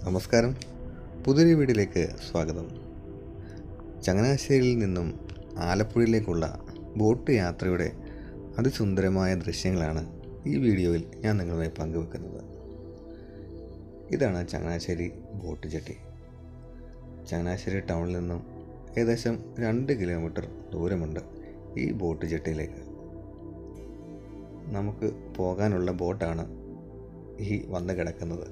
നമസ്കാരം പുതിയൊരു വീഡിയോയിലേക്ക് സ്വാഗതം ചങ്ങനാശ്ശേരിയിൽ നിന്നും ആലപ്പുഴയിലേക്കുള്ള ബോട്ട് യാത്രയുടെ അതിസുന്ദരമായ ദൃശ്യങ്ങളാണ് ഈ വീഡിയോയിൽ ഞാൻ നിങ്ങളുമായി പങ്കുവെക്കുന്നത് ഇതാണ് ചങ്ങനാശ്ശേരി ബോട്ട് ജെട്ടി ചങ്ങനാശ്ശേരി ടൗണിൽ നിന്നും ഏകദേശം രണ്ട് കിലോമീറ്റർ ദൂരമുണ്ട് ഈ ബോട്ട് ജെട്ടിയിലേക്ക് നമുക്ക് പോകാനുള്ള ബോട്ടാണ് ഈ വന്ന് കിടക്കുന്നത്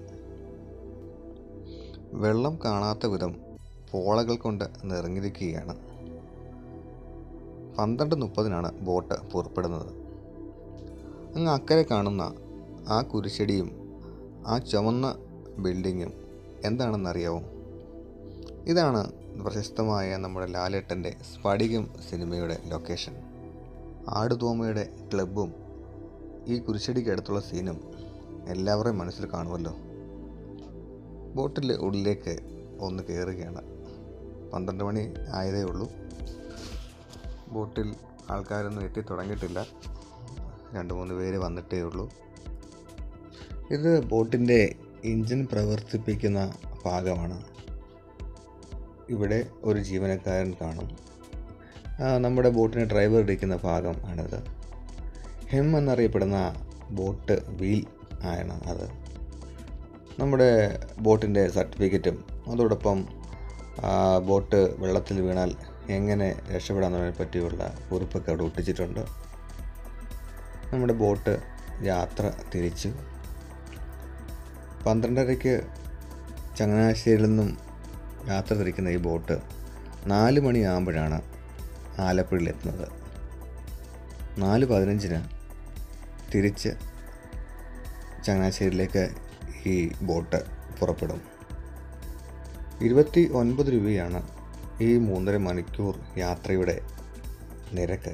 വെള്ളം കാണാത്ത വിധം പോളകൾ കൊണ്ട് നിറഞ്ഞിരിക്കുകയാണ് പന്ത്രണ്ട് മുപ്പതിനാണ് ബോട്ട് പുറപ്പെടുന്നത് അങ്ങ് അക്കരെ കാണുന്ന ആ കുരിശടിയും ആ ചുവന്ന ബിൽഡിങ്ങും എന്താണെന്നറിയാവോ ഇതാണ് പ്രശസ്തമായ നമ്മുടെ ലാലേട്ടൻ്റെ സ്ഫടികം സിനിമയുടെ ലൊക്കേഷൻ ആടുതോമയുടെ ക്ലബും ഈ കുരിശടിക്ക് അടുത്തുള്ള സീനും എല്ലാവരുടെയും മനസ്സിൽ കാണുമല്ലോ ബോട്ടിൽ ഉള്ളിലേക്ക് ഒന്ന് കയറുകയാണ് പന്ത്രണ്ട് മണി ആയതേ ഉള്ളൂ ബോട്ടിൽ ആൾക്കാരൊന്നും എത്തി തുടങ്ങിയിട്ടില്ല രണ്ട് മൂന്ന് പേര് വന്നിട്ടേ ഉള്ളൂ ഇത് ബോട്ടിൻ്റെ എഞ്ചിൻ പ്രവർത്തിപ്പിക്കുന്ന ഭാഗമാണ് ഇവിടെ ഒരു ജീവനക്കാരൻ കാണും ആ, നമ്മുടെ ബോട്ടിന് ഡ്രൈവർ ഇരിക്കുന്ന ഭാഗം ആണിത് ഹെം എന്നറിയപ്പെടുന്ന ബോട്ട് വീൽ ആണ് അത് നമ്മുടെ ബോട്ടിൻ്റെ സർട്ടിഫിക്കറ്റും അതോടൊപ്പം ആ, ബോട്ട് വെള്ളത്തിൽ വീണാൽ എങ്ങനെ രക്ഷപ്പെടാമെന്നതിനെ പറ്റിയുള്ള കുറിപ്പൊക്കെ അവിടെ ഒട്ടിച്ചിട്ടുണ്ട് നമ്മുടെ ബോട്ട് യാത്ര തിരിച്ചു പന്ത്രണ്ടരയ്ക്ക് ചങ്ങനാശ്ശേരിയിൽ നിന്നും യാത്ര തിരിക്കുന്ന ഈ ബോട്ട് നാല് മണിയാകുമ്പോഴാണ് ആലപ്പുഴയിലെത്തുന്നത് നാല് പതിനഞ്ചിന് തിരിച്ച് ചങ്ങനാശ്ശേരിയിലേക്ക് ഈ ബോട്ട് പുറപ്പെടും ഇരുപത്തി ഒൻപത് രൂപയാണ് ഈ മൂന്നര മണിക്കൂർ യാത്രയുടെ നിരക്ക്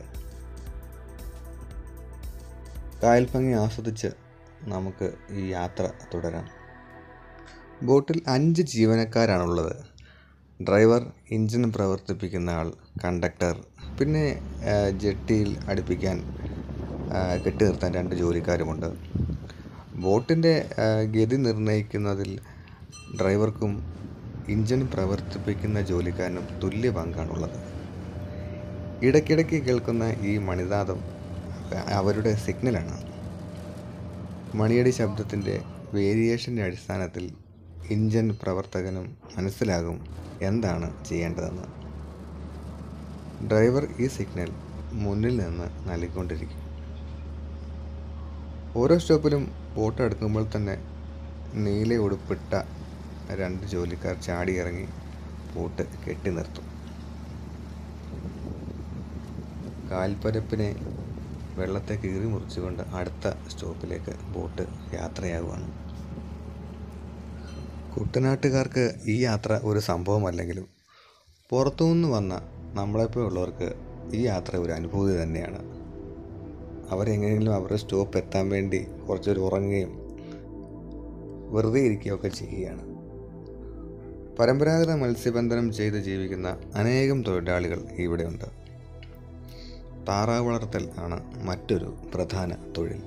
കായൽ ഭംഗി ആസ്വദിച്ച് നമുക്ക് ഈ യാത്ര തുടരാം ബോട്ടിൽ അഞ്ച് ജീവനക്കാരാണുള്ളത് ഡ്രൈവർ എഞ്ചിൻ പ്രവർത്തിപ്പിക്കുന്ന ആൾ കണ്ടക്ടർ പിന്നെ ആ, ജെട്ടിയിൽ അടുപ്പിക്കാൻ ആ, കെട്ടി നിർത്താൻ രണ്ട് ജോലിക്കാരുമുണ്ട് ബോട്ടിൻ്റെ ആ, ഗതി നിർണ്ണയിക്കുന്നതിൽ ഡ്രൈവർക്കും എഞ്ചിൻ പ്രവർത്തിപ്പിക്കുന്ന ജോലിക്കാരനും തുല്യ പങ്കാണുള്ളത് ഇടയ്ക്കിടയ്ക്ക് കേൾക്കുന്ന ഈ മണിനാദം അവരുടെ സിഗ്നലാണ് മണിയടി ശബ്ദത്തിൻ്റെ വേരിയേഷൻ്റെ അടിസ്ഥാനത്തിൽ ഇഞ്ചൻ പ്രവർത്തകനും മനസ്സിലാകും എന്താണ് ചെയ്യേണ്ടതെന്ന് ഡ്രൈവർ ഈ സിഗ്നൽ മുന്നിൽ നിന്ന് നൽകിക്കൊണ്ടിരിക്കും ഓരോ സ്റ്റോപ്പിലും ബോട്ട് അടുക്കുമ്പോൾ തന്നെ നീല ഉടുപ്പിട്ട രണ്ട് ജോലിക്കാർ ചാടിയിറങ്ങി ബോട്ട് കെട്ടി നിർത്തും കാൽപ്പരപ്പിനെ വെള്ളത്തെ കീറി മുറിച്ചുകൊണ്ട് അടുത്ത സ്റ്റോപ്പിലേക്ക് ബോട്ട് യാത്രയാകുവാണ് കുട്ടനാട്ടുകാർക്ക് ഈ യാത്ര ഒരു സംഭവമല്ലെങ്കിലും പുറത്തുനിന്ന് വന്ന നമ്മളെപ്പോലുള്ളവർക്ക് ഈ യാത്ര ഒരു അനുഭൂതി തന്നെയാണ് അവരെങ്ങനെയെങ്കിലും അവരുടെ സ്റ്റോപ്പ് എത്താൻ വേണ്ടി കുറച്ചൊരു ഉറങ്ങുകയും വെറുതെ ഇരിക്കുകയൊക്കെ ചെയ്യുകയാണ് പരമ്പരാഗത മത്സ്യബന്ധനം ചെയ്ത് ജീവിക്കുന്ന അനേകം തൊഴിലാളികൾ ഇവിടെയുണ്ട് താറാവ് വളർത്തൽ ആണ് മറ്റൊരു പ്രധാന തൊഴിൽ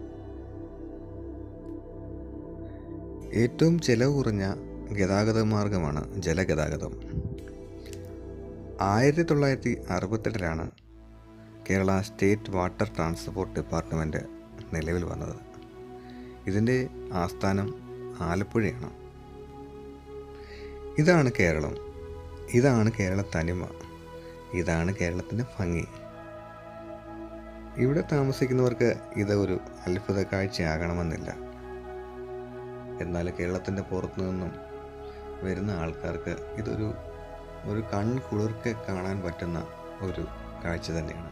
ഏറ്റവും ചെലവ് കുറഞ്ഞ ഗതാഗത മാർഗമാണ് ജലഗതാഗതം ആയിരത്തി തൊള്ളായിരത്തി അറുപത്തെട്ടിലാണ് Kerala state water transport department നിലവിൽ വന്നത് ഇതിൻ്റെ ആസ്ഥാനം ആലപ്പുഴയാണ് ഇതാണ് കേരളം ഇതാണ് കേരള തനിമ ഇതാണ് കേരളത്തിൻ്റെ ഭംഗി ഇവിടെ താമസിക്കുന്നവർക്ക് ഇത് ഒരു അത്ഭുത കാഴ്ചയാകണമെന്നില്ല എന്നാൽ കേരളത്തിൻ്റെ പുറത്തു നിന്നും വരുന്ന ആൾക്കാർക്ക് ഇതൊരു ഒരു കൺ കുളിർക്കെ കാണാൻ പറ്റുന്ന ഒരു കാഴ്ച തന്നെയാണ്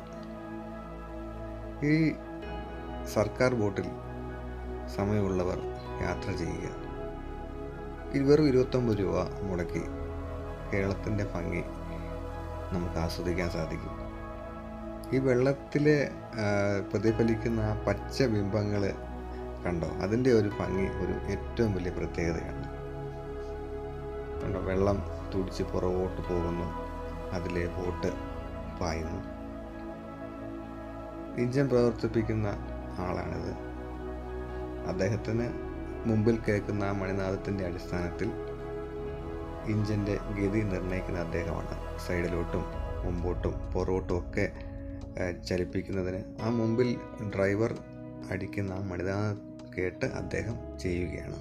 ഈ സർക്കാർ ബോട്ടിൽ സമയമുള്ളവർ യാത്ര ചെയ്യുക ഈ വെറും ഇരുപത്തൊമ്പത് രൂപ മുടക്കി കേരളത്തിൻ്റെ ഭംഗി നമുക്ക് ആസ്വദിക്കാൻ സാധിക്കും ഈ വെള്ളത്തിലെ ആ, പ്രതിഫലിക്കുന്ന ആ പച്ച ബിംബങ്ങൾ കണ്ടോ അതിൻ്റെ ഒരു ഭംഗി ഒരു ഏറ്റവും വലിയ പ്രത്യേകതയാണ് കണ്ടോ വെള്ളം തുടിച്ച് പുറകോട്ട് പോകുന്നു അതിലെ ബോട്ട് പായുന്നു ഇഞ്ചൻ പ്രവർത്തിപ്പിക്കുന്ന ആളാണിത് അദ്ദേഹത്തിന് മുമ്പിൽ കേൾക്കുന്ന ആ മണിനാദത്തിൻ്റെ അടിസ്ഥാനത്തിൽ ഇഞ്ചിൻ്റെ ഗതി നിർണ്ണയിക്കുന്ന അദ്ദേഹമാണ് സൈഡിലോട്ടും മുമ്പോട്ടും പുറകോട്ടും ഒക്കെ ഏഹ്, ചലിപ്പിക്കുന്നതിന് ആ മുമ്പിൽ ഡ്രൈവർ അടിക്കുന്ന ആ മണിതാ കേട്ട് അദ്ദേഹം ചെയ്യുകയാണ്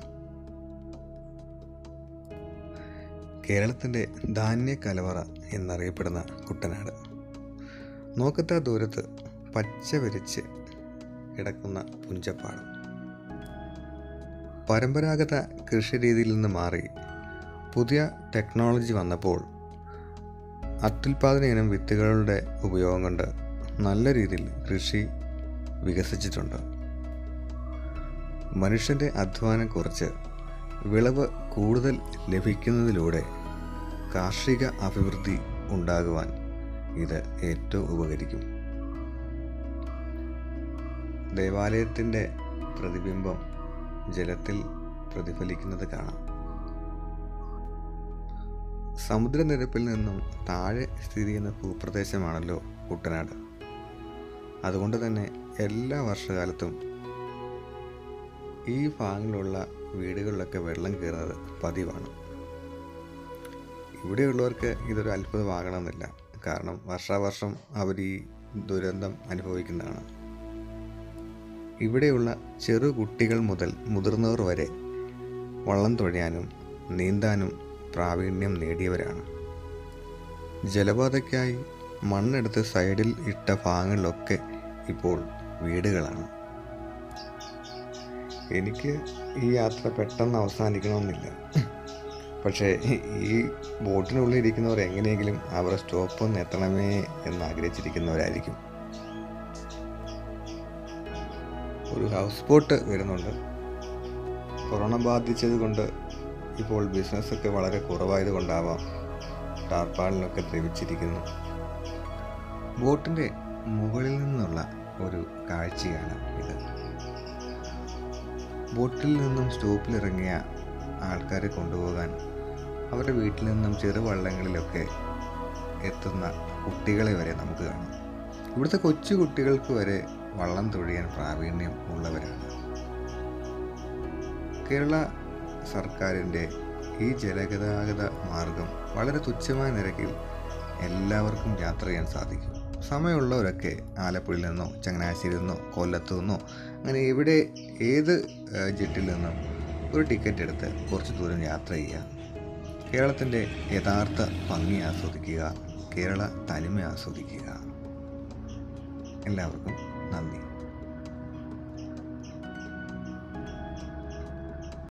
കേരളത്തിൻ്റെ ധാന്യ കലവറ എന്നറിയപ്പെടുന്ന കുട്ടനാട് നോക്കത്താ ദൂരത്ത് പച്ച വിരിച്ച് കിടക്കുന്ന പുഞ്ചപ്പാടം പരമ്പരാഗത കൃഷി രീതിയിൽ നിന്ന് മാറി പുതിയ ടെക്നോളജി വന്നപ്പോൾ അത്യുൽപാദന ഇനം വിത്തുകളുടെ ഉപയോഗം കൊണ്ട് നല്ല രീതിയിൽ കൃഷി വികസിച്ചിട്ടുണ്ട് മനുഷ്യൻ്റെ അധ്വാനം കുറച്ച് വിളവ് കൂടുതൽ ലഭിക്കുന്നതിലൂടെ കാർഷിക അഭിവൃദ്ധി ഉണ്ടാകുവാൻ ഇത് ഏറ്റവും ഉപകരിക്കും ദേവാലയത്തിൻ്റെ പ്രതിബിംബം ജലത്തിൽ പ്രതിഫലിക്കുന്നത് കാണാം സമുദ്രനിരപ്പിൽ നിന്നും താഴെ സ്ഥിതി ചെയ്യുന്ന ഭൂപ്രദേശമാണല്ലോ കുട്ടനാട് അതുകൊണ്ട് തന്നെ എല്ലാ വർഷകാലത്തും ഈ ഭാഗങ്ങളിലുള്ള വീടുകളിലൊക്കെ വെള്ളം കയറുന്നത് പതിവാണ് ഇവിടെയുള്ളവർക്ക് ഇതൊരു അത്ഭുതമാകണമെന്നില്ല കാരണം വർഷാവർഷം അവർ ഈ ദുരന്തം അനുഭവിക്കുന്നതാണ് ഇവിടെയുള്ള ചെറു കുട്ടികൾ മുതൽ മുതിർന്നവർ വരെ വള്ളം തുഴയാനും നീന്താനും പ്രാവീണ്യം നേടിയവരാണ് ജലപാതയ്ക്കായി മണ്ണെടുത്ത് സൈഡിൽ ഇട്ട ഭാഗങ്ങളിലൊക്കെ ഇപ്പോൾ വീടുകളാണ് എനിക്ക് ഈ യാത്ര പെട്ടെന്ന് അവസാനിക്കണമെന്നില്ല പക്ഷേ ഈ ബോട്ടിനുള്ളിൽ ഇരിക്കുന്നവർ എങ്ങനെയെങ്കിലും അവരുടെ സ്റ്റോപ്പ് ഒന്ന് എത്തണമേ എന്ന് ആഗ്രഹിച്ചിരിക്കുന്നവരായിരിക്കും ഒരു ഹൗസ് ബോട്ട് വരുന്നുണ്ട് കൊറോണ ബാധിച്ചത് കൊണ്ട് ഇപ്പോൾ ബിസിനസ്സൊക്കെ വളരെ കുറവായത് കൊണ്ടാവാം ടാർപ്പാളിനൊക്കെ ദ്രവിച്ചിരിക്കുന്നു ബോട്ടിൻ്റെ മുകളിൽ നിന്നുള്ള ഒരു കാഴ്ചയാണ് ഇത് ബോട്ടിൽ നിന്നും സ്റ്റോപ്പിലിറങ്ങിയ ആൾക്കാരെ കൊണ്ടുപോകാൻ അവരുടെ വീട്ടിൽ നിന്നും ചെറുവള്ളങ്ങളിലൊക്കെ എത്തുന്ന കുട്ടികളെ വരെ നമുക്ക് കാണാം ഇവിടുത്തെ കൊച്ചു കുട്ടികൾക്ക് വരെ വള്ളം തൊഴിയാൻ പ്രാവീണ്യം ഉള്ളവരാണ് കേരള സർക്കാരിൻ്റെ ഈ ജലഗതാഗത മാർഗം വളരെ തുച്ഛമായ നിരക്കിൽ എല്ലാവർക്കും യാത്ര ചെയ്യാൻ സാധിക്കും സമയമുള്ളവരൊക്കെ ആലപ്പുഴയിൽ നിന്നോ ചങ്ങനാശ്ശേരിയിൽ നിന്നോ കൊല്ലത്തു നിന്നോ അങ്ങനെ എവിടെ ഏത് ഏഹ്, ജെട്ടിൽ നിന്നും ഒരു ടിക്കറ്റ് എടുത്ത് കുറച്ച് ദൂരം യാത്ര ചെയ്യുക കേരളത്തിൻ്റെ യഥാർത്ഥ ഭംഗി ആസ്വദിക്കുക കേരള തനിമ ആസ്വദിക്കുക എല്ലാവർക്കും നന്ദി